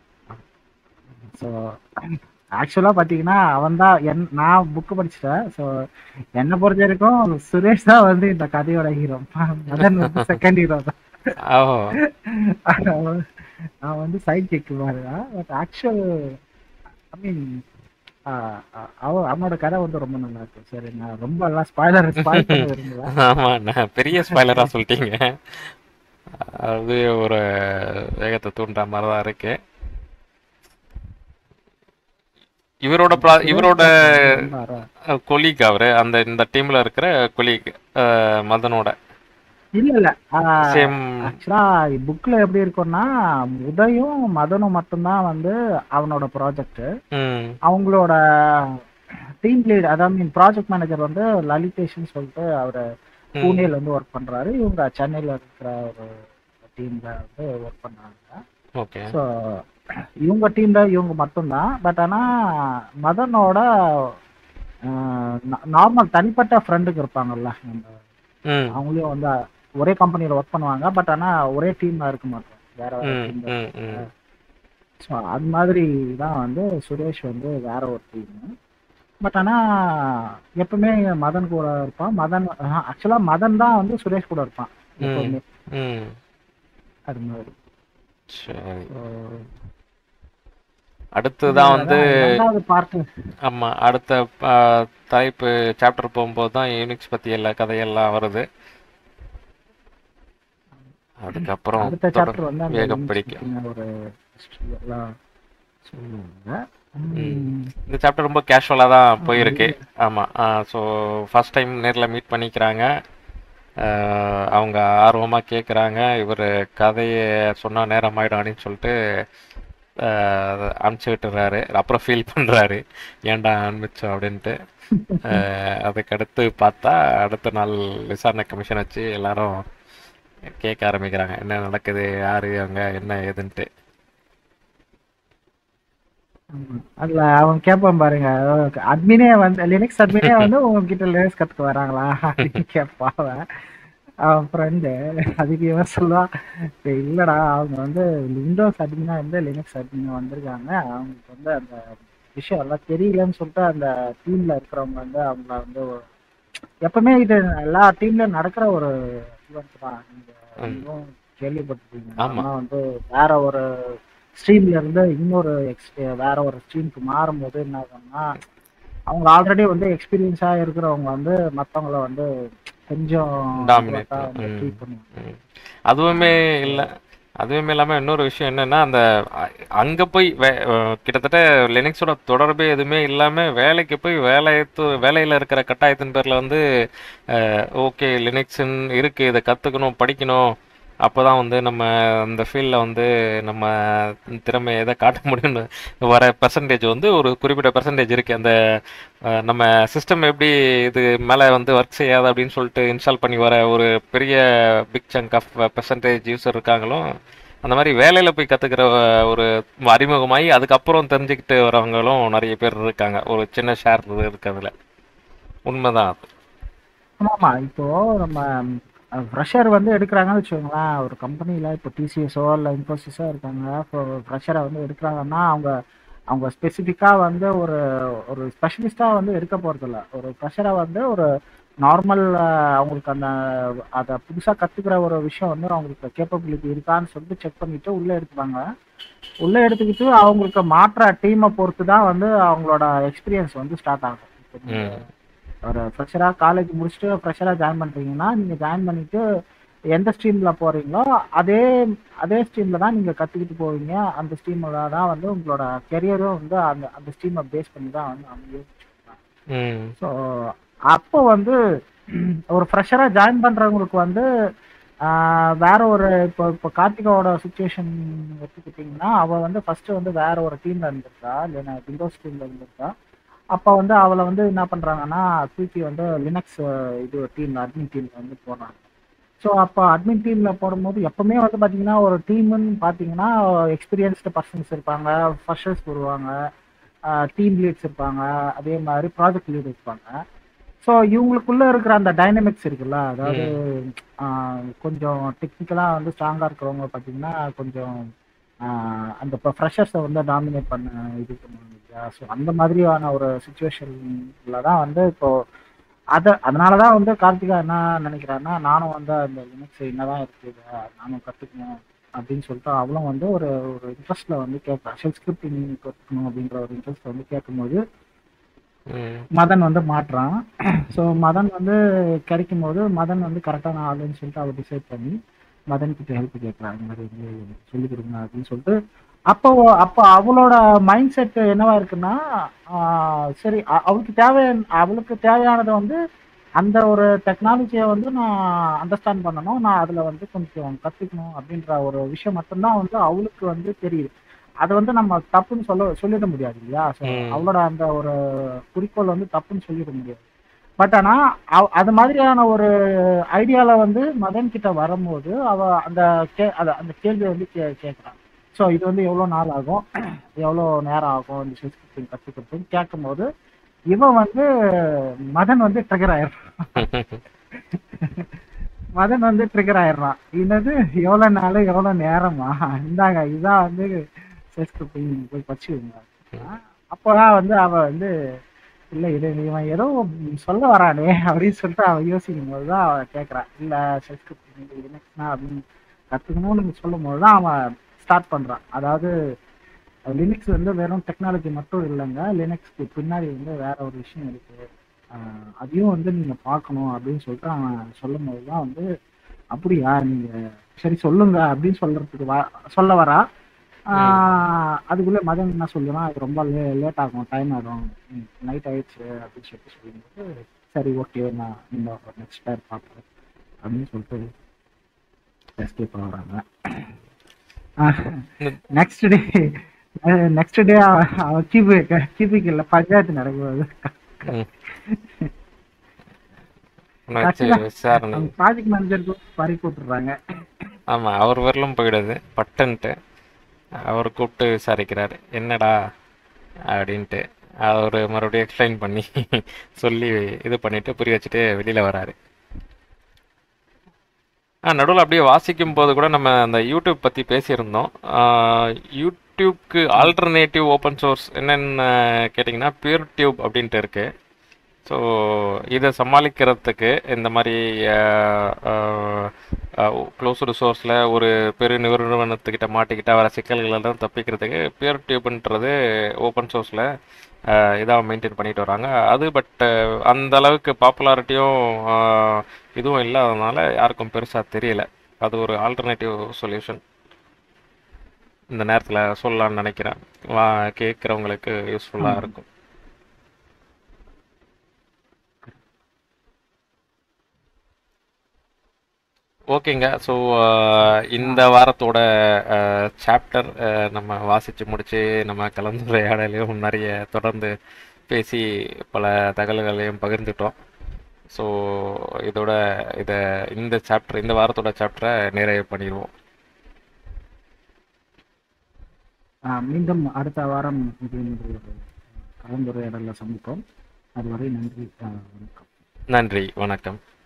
ஸோ ஆக்சுவலாக பார்த்தீங்கன்னா அவன் தான் என் நான் புக்கு படிச்சிட்டேன் ஸோ என்னை பொறுத்த வரைக்கும் சுரேஷ் தான் வந்து இந்த கதையோட ஹீரோ மதன் வந்து செகண்ட் ஹீரோ தான் ஓ அவன் அவன் வந்து சைட் கிக் மாதிரிதான் பட் ஆக்சுவல் ஐ மீன் அவ அவனோட கதை வந்து ரொம்ப நல்லா இருக்கு சரி நான் ரொம்ப எல்லாம் ஸ்பாய்லர் ஸ்பாயில் பண்ண விரும்பல ஆமா நான் பெரிய ஸ்பாய்லரா சொல்லிட்டீங்க அது ஒரு வேகத்தை தூண்டுற மாதிரி தான் இருக்கு இவரோட ப்ரா- இவரோட ரொம்ப அர- கொலீக் அவரு அந்த இந்த டீம்ல இருக்கிற கொலீக் மதனோட இல்ல இல்ல சேம் ஆக்சுவலா புக்ல எப்படி இருக்கும்னா உதயும் மதனும் மட்டும்தான் வந்து அவனோட ப்ராஜெக்ட் ம் அவங்களோட டீம் லீட் அதாவது மீன் ப்ராஜெக்ட் மேனேஜர் வந்து லலிதேஷ்னு சொல்லிட்டு அவரு ம். பூனேல வந்து ஒர்க் பண்றாரு இவங்க சென்னையில இருக்கிற ஒரு டீம்ல வந்து ஒர்க் பண்றாங்க ஓகே ஸோ இவங்க டீம்ல இவங்க மட்டும்தான் பட் ஆனா மதனோட நார்மல் தனிப்பட்ட ஃப்ரெண்டுக்கு இருப்பாங்கல்ல அந்த ம் அவங்களையும் வந்து ஒரே கம்பெனியில் ஒர்க் பண்ணுவாங்க பட் ஆனா ஒரே டீம்ல இருக்க மாட்டோம் வேற வேற ம் டீம்ல ம் ம் ஸோ அது மாதிரி தான் வந்து சுரேஷ் வந்து வேற ஒரு டீம் பட் ஆனா எப்பவுமே மதன் கூட இருப்பான் மதன் ஆக்சுவலா மதன் தான் வந்து சுரேஷ் கூட இருப்பான் எப்பவுமே ம் அது மாதிரி சரி So, அடுத்ததான் வந்து அதான் இரண்டாவது பார்ட் ஆமா அடுத்த ஆ, தலைப்பு சாப்டர் போகும்போது தான் யூனிக்ஸ் பத்தி எல்லா கதையெல்லாம் வருது அதுக்கப்புறம் அடுத்த தொடர் சாப்டர் வந்து அந்த வேகம் Linux பிடிக்கும் பத்தின ஒரு history எல்லாம் சொல்லுவாங்க ம். உம், இந்த சாப்டர் ரொம்ப கேஷுவலாக தான் போயிருக்கு ஆமாம் ஸோ ஃபர்ஸ்ட் டைம் நேரில் மீட் பண்ணிக்கிறாங்க ஆஹ் அவங்க ஆர்வமாக கேட்குறாங்க இவர் கதையை சொன்னால் நேரம் ஆயிடும் அப்படின்னு சொல்லிட்டு ஆஹ் அனுப்பிச்சு விட்டுறாரு அப்புறம் ஃபீல் பண்ணுறாரு ஏன்டா அனுப்பிச்சோம் அப்படின்ட்டு ஆஹ் அதுக்கடுத்து பார்த்தா அடுத்த நாள் விசாரணை கமிஷன் வச்சு எல்லாரும் கேட்க ஆரம்பிக்கிறாங்க என்ன நடக்குது யாரு அவங்க என்ன ஏதுன்ட்டு ஆமா. அதுல அவன் கேட்பான் பாருங்க அட்மினே வந்து லினக்ஸ் அட்மினே வந்து உங்ககிட்ட லினக்ஸ் கத்துக்க வராங்களா அப்படின்னு கேட்பான் அவன். அவன் ஃப்ரெண்டு அதுக்கு இவன் சொல்லுவான் "டேய், இல்லடா அவங்க வந்து விண்டோஸ் அட்மினா இருந்து லினக்ஸ் அட்மினா வந்திருக்காங்க அவங்களுக்கு வந்து அந்த விஷயம் எல்லாம் தெரியலன்னு சொல்லிட்டு அந்த டீம்ல இருக்கிறவங்க வந்து அவங்கள வந்து ஒரு- எப்பவுமே இது எல்லா டீம்ல நடக்கிற ஒரு ஈவெண்ட் தான் நீங்க ம். இன்னும் கேள்விப்பட்டிருப்பீங்க ஆமா. ஆனா வந்து வேற ஒரு ஸ்ட்ரீம்ல இருந்து இன்னொரு ex- வேற ஒரு ஸ்ட்ரீமுக்கு மாறும்போது என்ன ஆகும்னா அவங்க ஆல்ரெடி வந்து எக்ஸ்பீரியன்ஸா இருக்கிறவங்க வந்து மத்தவங்கள வந்து கொஞ்சம் Dominate இதுவாதான் பண்ணும். இந்த ம். treat பண்ணுவாங்க ம். அதுவுமே இல்லை அதுவுமே இல்லாமல் இன்னொரு விஷயம் என்னன்னா அந்த அங்கே போய் வே அஹ் கிட்டத்தட்ட லினக்ஸோட தொடர்பே எதுவுமே இல்லாமல் வேலைக்கு போய் வேலையத்து வேலையில் இருக்கிற கட்டாயத்தின் பேரில் வந்து ஓகே லினக்ஸ்ன்னு இருக்குது இதை கற்றுக்கணும் படிக்கணும் அப்போ தான் வந்து நம்ம அந்த ஃபீல்டில் வந்து நம்ம திறமையை எதை காட்ட முடியும்னு வர பெர்சன்டேஜ் வந்து ஒரு குறிப்பிட்ட பெர்சன்டேஜ் இருக்குது அந்த அஹ், நம்ம சிஸ்டம் எப்படி இது மேலே வந்து ஒர்க் செய்யாது அப்படின்னு சொல்லிட்டு இன்ஸ்டால் பண்ணி வர ஒரு பெரிய big chunk of percentage user இருக்காங்களோ அந்த மாதிரி வேலையில் போய் கற்றுக்கிற ஒரு அறிமுகமாகி அதுக்கப்புறம் தெரிஞ்சுக்கிட்டு வரவங்களும் நிறைய பேர் இருக்காங்க ஒரு சின்ன ஷேர் இருக்கிறதுல உண்மைதான் அது ஆமாமா இப்போ நம்ம ஃப்ரெஷர் வந்து எடுக்கிறாங்கன்னு வச்சுக்கோங்களேன் ஒரு கம்பெனியில் இப்போ டிசிஎஸோ இல்லை இன்ஃபோசிஸோ இருக்காங்க இப்போ ஃப்ரெஷரை வந்து எடுக்கிறாங்கன்னா அவங்க அவங்க ஸ்பெசிஃபிக்காக வந்து ஒரு ஒரு ஸ்பெஷலிஸ்ட்டாக வந்து எடுக்க போகிறதில்ல ஒரு ஃப்ரெஷரை வந்து ஒரு நார்மல் அவங்களுக்கு அந்த அதை புதுசாக கற்றுக்கிற ஒரு விஷயம் வந்து அவங்களுக்கு கேப்பபிலிட்டி இருக்கான்னு சொல்லிட்டு செக் பண்ணிட்டு உள்ளே எடுத்துப்பாங்க உள்ளே எடுத்துக்கிட்டு அவங்களுக்கு மாற்ற டீமை பொறுத்து தான் வந்து அவங்களோட எக்ஸ்பீரியன்ஸ் வந்து ஸ்டார்ட் ஆகும் இப்போ நீங்க ம் ஒரு ஃப்ரெஷராக காலேஜ் முடிச்சுட்டு ஃப்ரெஷராக ஜாயின் பண்ணுறீங்கன்னா நீங்கள் ஜாயின் பண்ணிட்டு எந்த ஸ்ட்ரீமில் போகிறீங்களோ அதே அதே ஸ்ட்ரீமில் தான் நீங்கள் கற்றுக்கிட்டு போவீங்க அந்த ஸ்ட்ரீமில் தான் வந்து உங்களோட கெரியரும் வந்து அந்த அந்த ஸ்ட்ரீமை பேஸ் பண்ணி தான் வந்து அமையும் ம் ஸோ அப்போ வந்து ஒரு ஃப்ரெஷராக ஜாயின் பண்ணுறவங்களுக்கு வந்து ஆஹ், வேற ஒரு இப்போ இப்போ கார்த்திகாவோட சுச்சுவேஷன் எடுத்துக்கிட்டிங்கன்னா அவள் வந்து ஃபர்ஸ்ட் வந்து வேற ஒரு டீம்ல இருந்திருக்கா இல்லைன்னா விண்டோஸ் டீம்ல இருந்திருக்கா அப்போ வந்து அவளை வந்து என்ன பண்ணுறாங்கன்னா தூக்கி வந்து லினக்ஸ் இது டீம்ல அட்மின் டீம்ல வந்து போடுறாங்க ஸோ அப்போ அட்மின் டீமில் போடும்போது எப்பவுமே வந்து பார்த்தீங்கன்னா ஒரு டீம்னு பார்த்தீங்கன்னா எக்ஸ்பீரியன்ஸ்டு பர்சன்ஸ் இருப்பாங்க ஃபர்ஸ்டர்ஸ் வருவாங்க டீம் லீட்ஸ் இருப்பாங்க அதே மாதிரி ப்ராஜெக்ட் லீட் இருப்பாங்க ஸோ இவங்களுக்குள்ள இருக்கிற அந்த டைனமிக்ஸ் இருக்குல்ல அதாவது ஆஹ், கொஞ்சம் டெக்னிக்கலாக வந்து ஸ்ட்ராங்காக இருக்கிறவங்க பார்த்தீங்கன்னா கொஞ்சம் ஆஹ், அந்த இப்போ ஃப்ரெஷர்ஸை வந்து டாமினேட் பண்ண இது பண்ணுவாங்க இல்லையா ஸோ அந்த மாதிரியான ஒரு சுச்சுவேஷனில் தான் வந்து இப்போ அதை அதனால தான் வந்து கார்த்திகா என்ன நினைக்கிறான்னா நானும் வந்து அந்த லினக்ஸ் என்னதான் இருக்குது நானும் கற்றுக்கணும் அப்படின்னு சொல்லிட்டு அவளும் வந்து ஒரு ஒரு இன்ட்ரெஸ்ட்டில் வந்து கேட்பா ஷெல் ஸ்கிரிப்டிங் கற்றுக்கணும் அப்படின்ற ஒரு இன்ட்ரெஸ்ட் வந்து கேட்கும்போது ம் மதன் வந்து மாட்டுறான் ஸோ மதன் வந்து கிடைக்கும் போது மதன் வந்து கரெக்டான ஆளுன்னு சொல்லிட்டு அவர் டிசைட் பண்ணி மதன் கிட்ட ஹெல்ப் கேட்குறான் இந்த மாதிரி வந்து சொல்லிக் கொடுங்க அப்படின்னு சொல்லிட்டு அப்போ அப்போ அவளோட மைண்ட் செட் என்னவா இருக்குன்னா ஆஹ் சரி அ- அவளுக்கு தேவையான அவளுக்கு தேவையானதை வந்து அந்த ஒரு டெக்னாலஜியை வந்து நான் அண்டர்ஸ்டாண்ட் பண்ணணும் நான் அதில் வந்து கொஞ்சம் கற்றுக்கணும் அப்படின்ற ஒரு விஷயம் மட்டும்தான் வந்து அவளுக்கு வந்து தெரியுது அது வந்து நம்ம தப்புன்னு சொல்ல சொல்லிட முடியாது இல்லையா ஸோ ம். அவளோட அந்த ஒரு குறிக்கோள் வந்து தப்புன்னு சொல்லிட முடியாது பட் ஆனா அவ- அது மாதிரியான ஒரு ஐடியால வந்து மதன் கிட்ட வரும்போது அவ அந்த கே அத அந்த கேள்வியை வந்து கே கேட்குறான் ஸோ இது வந்து எவ்வளோ நாள் ஆகும் எவ்வளோ நேரம் ஆகும் இந்த ஸ்கிரிப்டிங் கற்றுக்கிறதுன்னு கேட்கும்போது இவன் வந்து மதன் வந்து ட்ரிகர் ஆயிடுறான் மதன் வந்து ட்ரிகர் ஆயிடுறான் என்னது எவ்வளோ நாள் எவ்வளோ நேரமா இந்தாங்க இதான் வந்து ஸ்கிரிப்டிங் போய் படிச்சுக்கோங்க அப்போதான் வந்து அவ வந்து இல்ல இது இவன் ஏதோ சொல்ல வரானே அப்படின்னு சொல்லிட்டு அவன் யோசிக்கும் போது தான் அவன் கேட்கறான் இல்ல சப்ஸ்கிரிப்ஷன் லினக்ஸ்னா அப்படின்னு கத்துக்கணும்னு சொல்லும் போது தான் அவன் ஸ்டார்ட் பண்றான் அதாவது லினக்ஸ் வந்து வெறும் டெக்னாலஜி மட்டும் இல்லைங்க லினக்ஸ்க்கு பின்னாடி வந்து வேற ஒரு விஷயம் இருக்கு ஆஹ் அதையும் வந்து நீங்க பார்க்கணும் அப்படின்னு சொல்லிட்டு அவன் சொல்லும் போது தான் வந்து அப்படியா நீங்க சரி சொல்லுங்க அப்படின்னு சொல்றதுக்கு வா சொல்ல வரா ஆஹ் அதுக்குள்ள மதன் என்ன சொல்லுவான் அது ரொம்ப லே லேட் ஆகும் டைம் ஆகும் நைட் ஆயிடுச்சு அப்படின்னு சொல்லிட்டு சொல்லும்போது சரி ஓகே நான் இந்த நெக்ஸ்ட் டைம் பார்க்குறேன் அப்படின்னு சொல்லிட்டு எஸ்கேப் ஆகுறாங்க நெக்ஸ்ட் டே நெக்ஸ்ட் டே அவன் கிபி கிபிக்கு இல்லை பஞ்சாயத்து நடக்கும்போது உன்னை வச்சு விசாரணை அவங்க ப்ராஜெக்ட் மேனேஜருக்கு பறி போட்டுடுறாங்க ஆமா அவர் வரலும் போயிடுது பட்டுன்ட்டு அவர் கூப்பிட்டு விசாரிக்கிறாரு என்னடா அப்படின்ட்டு அவர் மறுபடியும் எக்ஸ்பிளைன் பண்ணி சொல்லி இது பண்ணிட்டு புரிய வச்சுட்டு வெளியில வராரு ஆ நடுவில் அப்படியே வாசிக்கும் போது கூட நம்ம அந்த யூடியூப் பற்றி பேசியிருந்தோம் ஆஹ் யூடியூப்க்கு ஆல்டர்னேட்டிவ் ஓப்பன் சோர்ஸ் என்னென்னு கேட்டிங்கன்னா பியூர் டியூப் அப்படின்ட்டு இருக்கு ஸோ இதை சமாளிக்கிறதுக்கு இந்த மாதிரி க்ளோஸ்டு சோர்ஸில் ஒரு பெரு நிறுவனத்துக்கிட்ட மாட்டிக்கிட்ட வர சிக்கல்கள் எல்லாம் தப்பிக்கிறதுக்கு பியர் டியூப்ன்றது ஓப்பன் சோர்ஸில் இதாக மெயின்டைன் பண்ணிட்டு வராங்க அது பட் அந்த அளவுக்கு பாப்புலாரிட்டியும் இதுவும் இல்லாததுனால யாருக்கும் பெருசாக தெரியல அது ஒரு ஆல்டர்னேட்டிவ் சொல்யூஷன் இந்த நேரத்தில் சொல்லலாம்னு நினைக்கிறேன் வா கேட்குறவங்களுக்கு யூஸ்ஃபுல்லாக ஆமாம் இருக்கும் ஓகேங்க ஸோ ஆ இந்த வாரத்தோட சாப்டர் நம்ம வாசித்து முடிச்சு நம்ம கலந்துரையாடலையும் நிறைய தொடர்ந்து பேசி பல தகவல்களையும் பகிர்ந்துட்டோம் ஸோ இதோட இதை இந்த சாப்டர் இந்த வாரத்தோட சாப்டரை நிறைவு பண்ணிடுவோம் ஆ, மீண்டும் அடுத்த வாரம் இதே மாதிரி ஒரு கலந்துரையாடலில் சந்திப்போம் அதுவரை நன்றி ஆ, வணக்கம் நன்றி வணக்கம்